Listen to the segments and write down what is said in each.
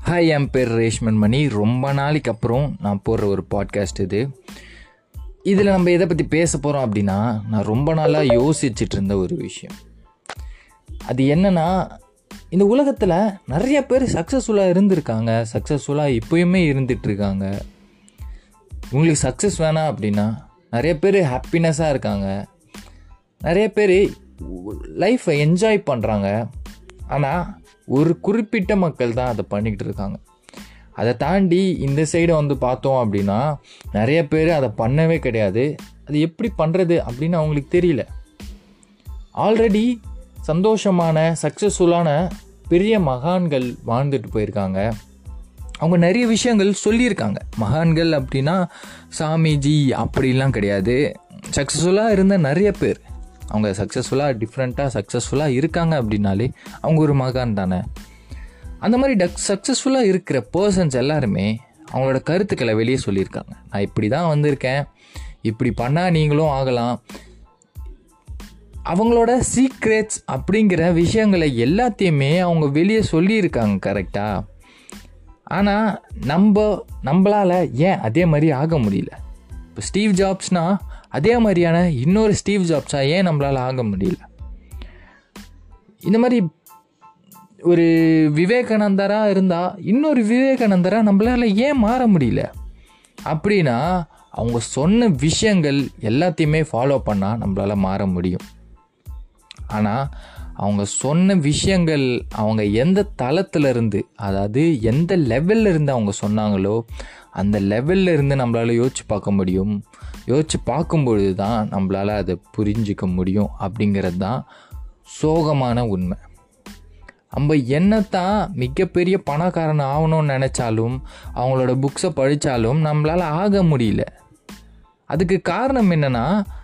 hi என் பேர் ரேஷ்மன் மணி ரொம்ப நாளைக்கு அப்புறம் நான் போடுற ஒரு பாட்காஸ்ட் இது இதில் நம்ம எதை பற்றி பேச போகிறோம் அப்படின்னா நான் ரொம்ப நாளாக யோசிச்சுட்டு இருந்த ஒரு விஷயம் அது என்னன்னா இந்த உலகத்தில் நிறைய பேர் சக்ஸஸ்ஃபுல்லாக இருந்திருக்காங்க சக்ஸஸ்ஃபுல்லாக இப்போயுமே இருந்துகிட்ருக்காங்க உங்களுக்கு சக்ஸஸ் வேணாம் அப்படின்னா நிறைய பேர் ஹாப்பினஸ்ஸாக இருக்காங்க நிறைய பேர் லைஃப்பை என்ஜாய் பண்ணுறாங்க ஆனால் ஒரு குறிப்பிட்ட மக்கள் தான் அதை பண்ணிக்கிட்டு இருக்காங்க அதை தாண்டி இந்த சைடு வந்து பார்த்தோம் அப்படின்னா நிறைய பேர் அதை பண்ணவே கிடையாது அது எப்படி பண்ணுறது அப்படின்னு அவங்களுக்கு தெரியல ஆல்ரெடி சந்தோஷமான சக்ஸஸ்ஃபுல்லான பெரிய மகான்கள் வாழ்ந்துட்டு போயிருக்காங்க அவங்க நிறைய விஷயங்கள் சொல்லியிருக்காங்க மகான்கள் அப்படின்னா சாமிஜி அப்படிலாம் கிடையாது சக்ஸஸ்ஃபுல்லாக இருந்த நிறைய பேர் அவங்க சக்ஸஸ்ஃபுல்லாக டிஃப்ரெண்ட்டாக சக்ஸஸ்ஃபுல்லாக இருக்காங்க அப்படின்னாலே அவங்க ஒரு மகான் தானே அந்த மாதிரி டக் சக்ஸஸ்ஃபுல்லாக இருக்கிற பர்சன்ஸ் எல்லாருமே அவங்களோட கருத்துக்களை வெளியே சொல்லியிருக்காங்க நான் இப்படி தான் வந்திருக்கேன் இப்படி பண்ணால் நீங்களும் ஆகலாம் அவங்களோட சீக்ரெட்ஸ் அப்படிங்கிற விஷயங்களை எல்லாத்தையுமே அவங்க வெளியே சொல்லியிருக்காங்க கரெக்டாக ஆனால் நம்ம நம்மளால் ஏன் அதே மாதிரி ஆக முடியல இப்போ ஸ்டீவ் ஜாப்ஸ்னால் அதே மாதிரியான இன்னொரு ஸ்டீவ் ஜாப்ஸாக ஏன் நம்மளால் ஆக முடியல இந்த மாதிரி ஒரு விவேகானந்தராக இருந்தால் இன்னொரு விவேகானந்தராக நம்மளால் ஏன் மாற முடியல அப்படின்னா அவங்க சொன்ன விஷயங்கள் எல்லாத்தையுமே ஃபாலோ பண்ணால் நம்மளால் மாற முடியும் ஆனால் அவங்க சொன்ன விஷயங்கள் அவங்க எந்த தளத்தில் இருந்து அதாவது எந்த லெவலில் இருந்து அவங்க சொன்னாங்களோ அந்த லெவலில் இருந்து நம்மளால் யோசிச்சு பார்க்க முடியும் யோசிச்சு பார்க்கும்பொழுது தான் நம்மளால் அதை புரிஞ்சிக்க முடியும் அப்படிங்கிறது தான் சோகமான உண்மை நம்ம என்னத்தான் மிகப்பெரிய பணக்காரன் ஆகணும்னு நினச்சாலும் அவங்களோட புக்ஸை படித்தாலும் நம்மளால் ஆக முடியல அதுக்கு காரணம் என்னென்னா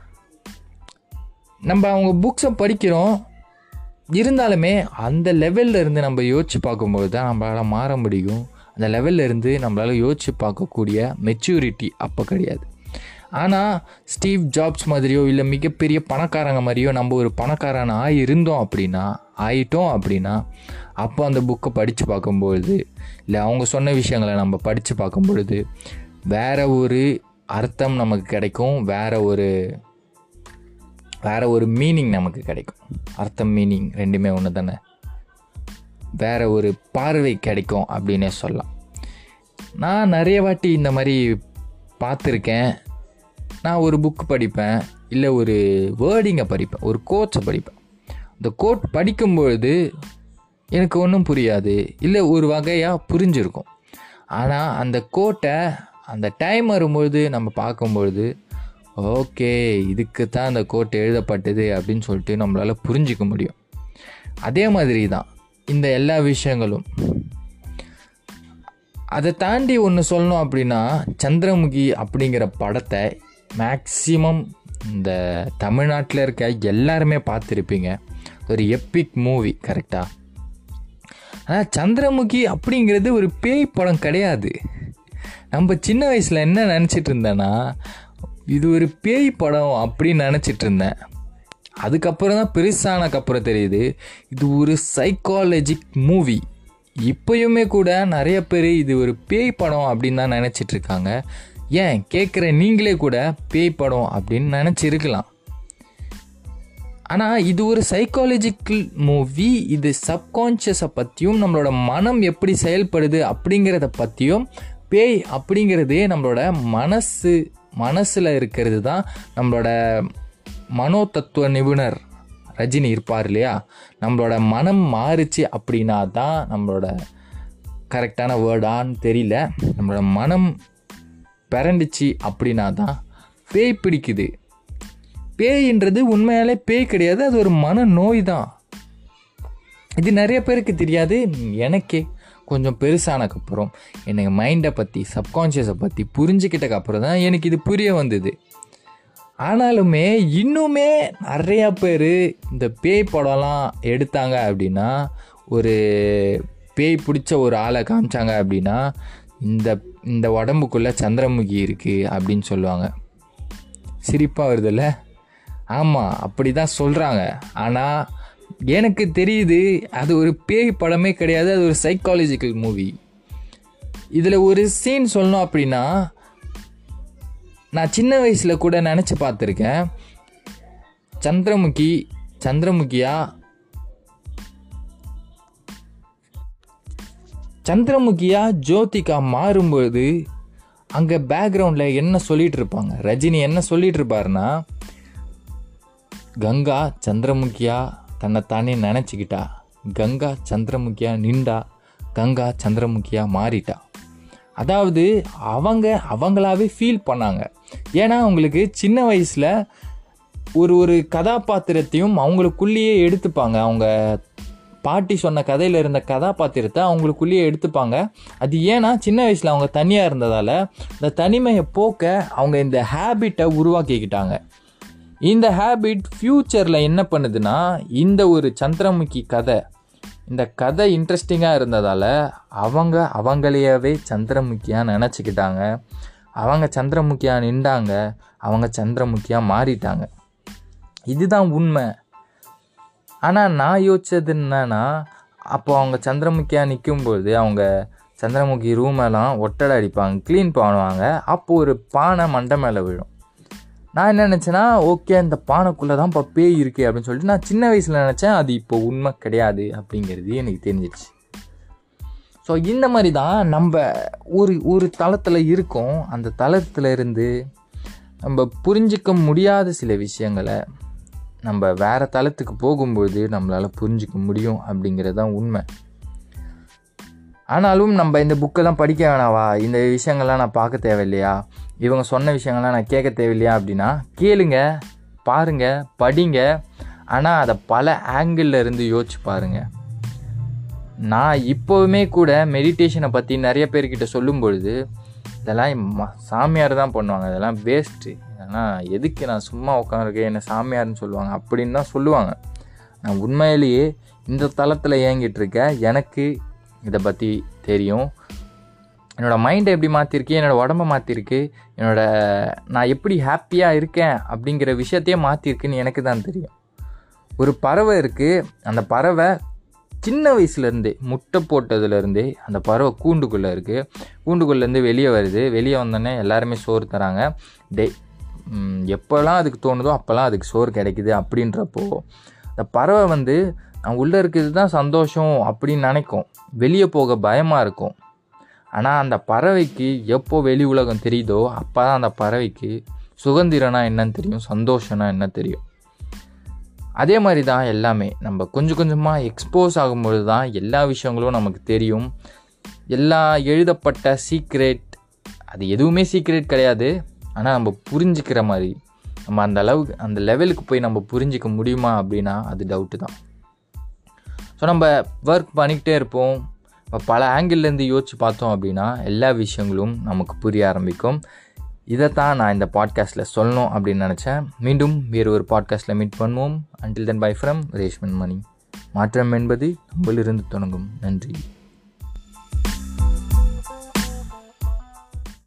நம்ம அவங்க புக்ஸை படிக்கிறோம் இருந்தாலுமே அந்த லெவலில் இருந்து நம்ம யோசிச்சு பார்க்கும்போது தான் நம்மளால் மாற முடியும் அந்த லெவலில் இருந்து நம்மளால் யோசிச்சு பார்க்கக்கூடிய மெச்சூரிட்டி அப்போ கிடையாது ஆனால் ஸ்டீவ் ஜாப்ஸ் மாதிரியோ இல்லை மிகப்பெரிய பணக்காரங்க மாதிரியோ நம்ம ஒரு பணக்காரன் ஆகி இருந்தோம் அப்படின்னா ஆயிட்டோம் அப்படின்னா அப்போ அந்த புக்கை படித்து பார்க்கும்பொழுது இல்லை அவங்க சொன்ன விஷயங்களை நம்ம படித்து பார்க்கும்பொழுது வேற ஒரு அர்த்தம் நமக்கு கிடைக்கும் வேற ஒரு வேற ஒரு மீனிங் நமக்கு கிடைக்கும் அர்த்தம் மீனிங் ரெண்டுமே ஒன்று தானே வேற ஒரு பார்வை கிடைக்கும் அப்படின்னே சொல்லலாம் நான் நிறைய வாட்டி இந்த மாதிரி பார்த்துருக்கேன் நான் ஒரு புக் படிப்பேன் இல்லை ஒரு வேர்டிங்கை படிப்பேன் ஒரு கோட்ஸை படிப்பேன் இந்த கோட் படிக்கும்பொழுது எனக்கு ஒன்றும் புரியாது இல்லை ஒரு வகையாக புரிஞ்சிருக்கும் ஆனால் அந்த கோட்டை அந்த டைம் வரும்பொழுது நம்ம பார்க்கும்பொழுது ஓகே இதுக்கு தான் அந்த கோட் எழுதப்பட்டது அப்படின்னு சொல்லிட்டு நம்மளால் புரிஞ்சிக்க முடியும் அதே மாதிரி தான் இந்த எல்லா விஷயங்களும் அதை தாண்டி ஒன்று சொல்லணும் அப்படின்னா சந்திரமுகி அப்படிங்கிற படத்தை மேக்சிமம் இந்த தமிழ்நாட்டில் இருக்க எல்லாருமே பார்த்துருப்பீங்க ஒரு எப்பிக் மூவி கரெக்டாக ஆனால் சந்திரமுகி அப்படிங்கிறது ஒரு பேய் படம் கிடையாது நம்ம சின்ன வயசில் என்ன நினச்சிட்டு இருந்தேன்னா இது ஒரு பேய் படம் அப்படின்னு நினச்சிட்டு இருந்தேன் அதுக்கப்புறம் தான் பெருசானக்கப்புறம் தெரியுது இது ஒரு சைக்காலஜிக் மூவி இப்போயுமே கூட நிறைய பேர் இது ஒரு பேய் படம் அப்படின்னு தான் நினச்சிட்டு இருக்காங்க ஏன் கேட்குற நீங்களே கூட பேய் படம் அப்படின்னு நினச்சிருக்கலாம் ஆனால் இது ஒரு சைக்காலஜிக்கல் மூவி இது சப்கான்ஷியஸை பற்றியும் நம்மளோட மனம் எப்படி செயல்படுது அப்படிங்கிறத பற்றியும் பேய் அப்படிங்கிறது நம்மளோட மனசு மனசில் இருக்கிறது தான் நம்மளோட மனோ தத்துவ நிபுணர் ரஜினி இருப்பார் இல்லையா நம்மளோட மனம் மாறுச்சு அப்படின்னா தான் நம்மளோட கரெக்டான வேர்டான்னு தெரியல நம்மளோட மனம் பிறண்டுச்சு அப்படின்னா தான் பேய் பிடிக்குது பேயின்றது உண்மையாலே பேய் கிடையாது அது ஒரு மன நோய் தான் இது நிறைய பேருக்கு தெரியாது எனக்கே கொஞ்சம் பெருசானக்கப்புறம் எனக்கு மைண்டை பற்றி சப்கான்ஷியஸை பற்றி புரிஞ்சுக்கிட்டக்கப்புறம் தான் எனக்கு இது புரிய வந்தது ஆனாலுமே இன்னுமே நிறையா பேர் இந்த பேய் படம்லாம் எடுத்தாங்க அப்படின்னா ஒரு பேய் பிடிச்ச ஒரு ஆளை காமிச்சாங்க அப்படின்னா இந்த இந்த உடம்புக்குள்ளே சந்திரமுகி இருக்குது அப்படின்னு சொல்லுவாங்க சிரிப்பாக வருதுல்ல ஆமாம் அப்படி தான் சொல்கிறாங்க ஆனால் எனக்கு தெரியுது அது ஒரு பேய் படமே கிடையாது அது ஒரு சைக்காலஜிக்கல் மூவி இதில் ஒரு சீன் சொல்லணும் அப்படின்னா நான் சின்ன வயசில் கூட நினச்சி பார்த்துருக்கேன் சந்திரமுகி சந்திரமுகியா சந்திரமுகியா ஜோதிகா மாறும்போது அங்கே பேக்ரவுண்டில் என்ன சொல்லிட்டு இருப்பாங்க ரஜினி என்ன சொல்லிட்டு இருப்பாருன்னா கங்கா சந்திரமுகியா தன்னைத்தானே நினச்சிக்கிட்டா கங்கா சந்திரமுகியா நின்றா கங்கா சந்திரமுகியா மாறிட்டா அதாவது அவங்க அவங்களாவே ஃபீல் பண்ணாங்க ஏன்னா அவங்களுக்கு சின்ன வயசில் ஒரு ஒரு கதாபாத்திரத்தையும் அவங்களுக்குள்ளேயே எடுத்துப்பாங்க அவங்க பாட்டி சொன்ன கதையில் இருந்த கதாபாத்திரத்தை அவங்களுக்குள்ளேயே எடுத்துப்பாங்க அது ஏன்னா சின்ன வயசில் அவங்க தனியாக இருந்ததால் இந்த தனிமையை போக்க அவங்க இந்த ஹேபிட்டை உருவாக்கிக்கிட்டாங்க இந்த ஹேபிட் ஃப்யூச்சரில் என்ன பண்ணுதுன்னா இந்த ஒரு சந்திரமுகி கதை இந்த கதை இன்ட்ரெஸ்டிங்காக இருந்ததால் அவங்க அவங்களையவே சந்திரமுகியாக நினச்சிக்கிட்டாங்க அவங்க சந்திரமுகியாக நின்றாங்க அவங்க சந்திரமுகியாக மாறிட்டாங்க இதுதான் உண்மை ஆனால் நான் யோசிச்சது என்னன்னா அப்போ அவங்க சந்திரமுகியாக நிற்கும்போது அவங்க சந்திரமுகி ரூமெல்லாம் ஒட்டடை அடிப்பாங்க க்ளீன் பண்ணுவாங்க அப்போது ஒரு பானை மண்டை மேலே விழும் நான் என்ன நினச்சேன்னா ஓகே இந்த பானைக்குள்ளே தான் இப்போ பேய் இருக்குது அப்படின்னு சொல்லிட்டு நான் சின்ன வயசில் நினச்சேன் அது இப்போ உண்மை கிடையாது அப்படிங்கிறது எனக்கு தெரிஞ்சிருச்சு ஸோ இந்த மாதிரி தான் நம்ம ஒரு ஒரு தளத்தில் இருக்கோம் அந்த தளத்தில் இருந்து நம்ம புரிஞ்சிக்க முடியாத சில விஷயங்களை நம்ம வேறு தளத்துக்கு போகும்போது நம்மளால் புரிஞ்சிக்க முடியும் அப்படிங்கிறது தான் உண்மை ஆனாலும் நம்ம இந்த புக்கெல்லாம் படிக்க வேணாவா இந்த விஷயங்கள்லாம் நான் பார்க்க தேவையில்லையா இவங்க சொன்ன விஷயங்கள்லாம் நான் கேட்க தேவையில்லையா அப்படின்னா கேளுங்க பாருங்க படிங்க ஆனால் அதை பல ஆங்கிளில் இருந்து யோசிச்சு பாருங்க நான் இப்போவுமே கூட மெடிடேஷனை பற்றி நிறைய பேர்கிட்ட சொல்லும் பொழுது இதெல்லாம் ம- சாமியார் தான் பண்ணுவாங்க இதெல்லாம் வேஸ்ட்டு இதெல்லாம் எதுக்கு நான் சும்மா உட்காந்துருக்கேன் என்ன சாமியார்னு சொல்லுவாங்க அப்படின்னு தான் சொல்லுவாங்க நான் உண்மையிலேயே இந்த தளத்தில் இயங்கிட்டு இருக்கேன் எனக்கு இதை பற்றி தெரியும் என்னோடய மைண்டை எப்படி மாற்றிருக்கு என்னோடய உடம்பை மாற்றிருக்கு என்னோட நான் எப்படி ஹாப்பியாக இருக்கேன் அப்படிங்கிற விஷயத்தையே மாற்றிருக்குன்னு எனக்கு தான் தெரியும் ஒரு பறவை இருக்குது அந்த பறவை சின்ன வயசுலேருந்தே முட்டை போட்டதுலேருந்தே அந்த பறவை கூண்டுக்குள்ளே இருக்குது கூண்டுக்குள்ளேருந்து வெளியே வருது வெளியே வந்தோடனே எல்லாருமே சோறு தராங்க டே ம், எப்போல்லாம் அதுக்கு தோணுதோ அப்போல்லாம் அதுக்கு சோறு கிடைக்குது அப்படின்றப்போ அந்த பறவை வந்து நான் உள்ளே இருக்கிறது தான் சந்தோஷம் அப்படின்னு நினைக்கும் வெளியே போக பயமாக இருக்கும் ஆனால் அந்த பறவைக்கு எப்போ வெளி உலகம் தெரியுதோ அப்போ தான் அந்த பறவைக்கு சுதந்திரம்னா என்னன்னு தெரியும் சந்தோஷம்னா என்ன தெரியும் அதே மாதிரி தான் எல்லாமே நம்ம கொஞ்சம் கொஞ்சமாக எக்ஸ்போஸ் ஆகும்பொழுது தான் எல்லா விஷயங்களும் நமக்கு தெரியும் எல்லா எழுதப்பட்ட சீக்ரெட் அது எதுவுமே சீக்ரெட் கிடையாது ஆனால் நம்ம புரிஞ்சுக்கிற மாதிரி நம்ம அந்த அளவுக்கு அந்த லெவலுக்கு போய் நம்ம புரிஞ்சிக்க முடியுமா அப்படின்னா அது டவுட்டு தான் ஸோ நம்ம ஒர்க் பண்ணிக்கிட்டே இருப்போம் இப்போ பல ஆங்கிள்லேருந்து யோசிச்சு பார்த்தோம் அப்படின்னா எல்லா விஷயங்களும் நமக்கு புரிய ஆரம்பிக்கும் இதைத்தான் நான் இந்த பாட்காஸ்ட்டில் சொல்லணும் அப்படின்னு நினச்சேன் மீண்டும் வேறு ஒரு பாட்காஸ்ட்டில் மீட் பண்ணுவோம் until then bye from Reshman Mani மாற்றம் என்பது நம்மளிருந்து தொடங்கும் நன்றி